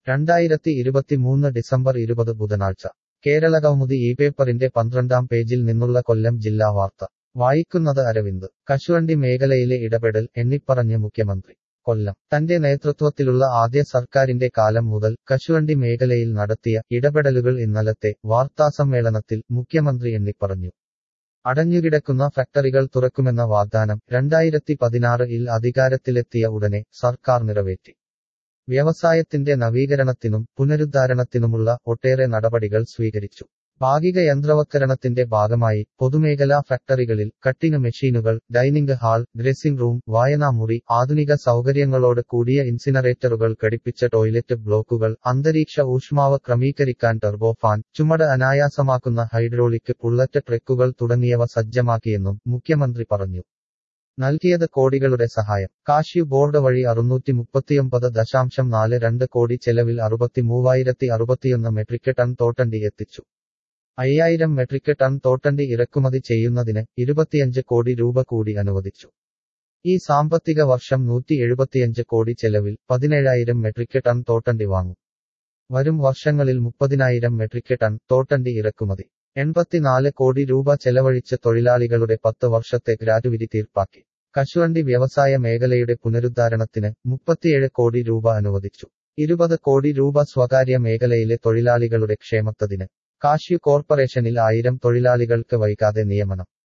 രണ്ടായിരത്തി ഇരുപത്തിമൂന്ന് ഡിസംബർ ഇരുപത് ബുധനാഴ്ച കേരളകൗമുദി ഈ പേപ്പറിന്റെ പന്ത്രണ്ടാം പേജിൽ നിന്നുള്ള കൊല്ലം ജില്ലാ വാർത്ത വായിക്കുന്നത് അരവിന്ദ് കശുവണ്ടി മേഖലയിലെ ഇടപെടൽ എണ്ണിപ്പറഞ്ഞ് മുഖ്യമന്ത്രി കൊല്ലം തന്റെ നേതൃത്വത്തിലുള്ള ആദ്യ സർക്കാരിന്റെ കാലം മുതൽ കശുവണ്ടി മേഖലയിൽ നടത്തിയ ഇടപെടലുകൾ ഇന്നലത്തെ വാർത്താസമ്മേളനത്തിൽ മുഖ്യമന്ത്രി എണ്ണിപ്പറഞ്ഞു അടഞ്ഞുകിടക്കുന്ന ഫാക്ടറികൾ തുറക്കുമെന്ന വാഗ്ദാനം രണ്ടായിരത്തി പതിനാറിൽ അധികാരത്തിലെത്തിയ ഉടനെ സർക്കാർ നിറവേറ്റി വ്യവസായത്തിന്റെ നവീകരണത്തിനും പുനരുദ്ധാരണത്തിനുമുള്ള ഒട്ടേറെ നടപടികൾ സ്വീകരിച്ചു ഭാഗിക യന്ത്രവത്കരണത്തിന്റെ ഭാഗമായി പൊതുമേഖലാ ഫാക്ടറികളിൽ കട്ടിങ് മെഷീനുകൾ ഡൈനിംഗ് ഹാൾ ഡ്രസ്സിംഗ് റൂം വായനാമുറി ആധുനിക സൗകര്യങ്ങളോട് കൂടിയ ഇൻസിനറേറ്ററുകൾ ഘടിപ്പിച്ച ടോയ്ലറ്റ് ബ്ലോക്കുകൾ അന്തരീക്ഷ ഊഷ്മാവ് ക്രമീകരിക്കാൻ ടർബോഫാൻ ചുമട് അനായാസമാക്കുന്ന ഹൈഡ്രോളിക് ബുള്ളറ്റ് ട്രക്കുകൾ തുടങ്ങിയവ സജ്ജമാക്കിയെന്നും മുഖ്യമന്ത്രി പറഞ്ഞു നൽകിയത് കോടികളുടെ സഹായം കാഷ്യു ബോർഡ് വഴി അറുന്നൂറ്റി മുപ്പത്തിയൊമ്പത് ദശാംശം നാല് രണ്ട് കോടി ചെലവിൽ അറുപത്തി മൂവായിരത്തി അറുപത്തിയൊന്ന് മെട്രിക് ടൺ തോട്ടണ്ടി എത്തിച്ചു അയ്യായിരം മെട്രിക് ടൺ തോട്ടണ്ടി ഇറക്കുമതി ചെയ്യുന്നതിന് ഇരുപത്തിയഞ്ച് കോടി രൂപ കൂടി അനുവദിച്ചു ഈ സാമ്പത്തിക വർഷം നൂറ്റി എഴുപത്തിയഞ്ച് കോടി ചെലവിൽ പതിനേഴായിരം മെട്രിക് ടൺ തോട്ടണ്ടി വാങ്ങും വരും വർഷങ്ങളിൽ മുപ്പതിനായിരം മെട്രിക് ടൺ തോട്ടണ്ടി ഇറക്കുമതി എൺപത്തിനാല് കോടി രൂപ ചെലവഴിച്ച് തൊഴിലാളികളുടെ പത്ത് വർഷത്തെ ഗ്രാറ്റുവിറ്റി തീർപ്പാക്കി കശുവണ്ടി വ്യവസായ മേഖലയുടെ പുനരുദ്ധാരണത്തിന് മുപ്പത്തിയേഴ് കോടി രൂപ അനുവദിച്ചു ഇരുപത് കോടി രൂപ സ്വകാര്യ മേഖലയിലെ തൊഴിലാളികളുടെ ക്ഷേമത്തതിന് കാഷ്യു കോർപ്പറേഷനിൽ ആയിരം തൊഴിലാളികൾക്ക് വൈകാതെ നിയമനം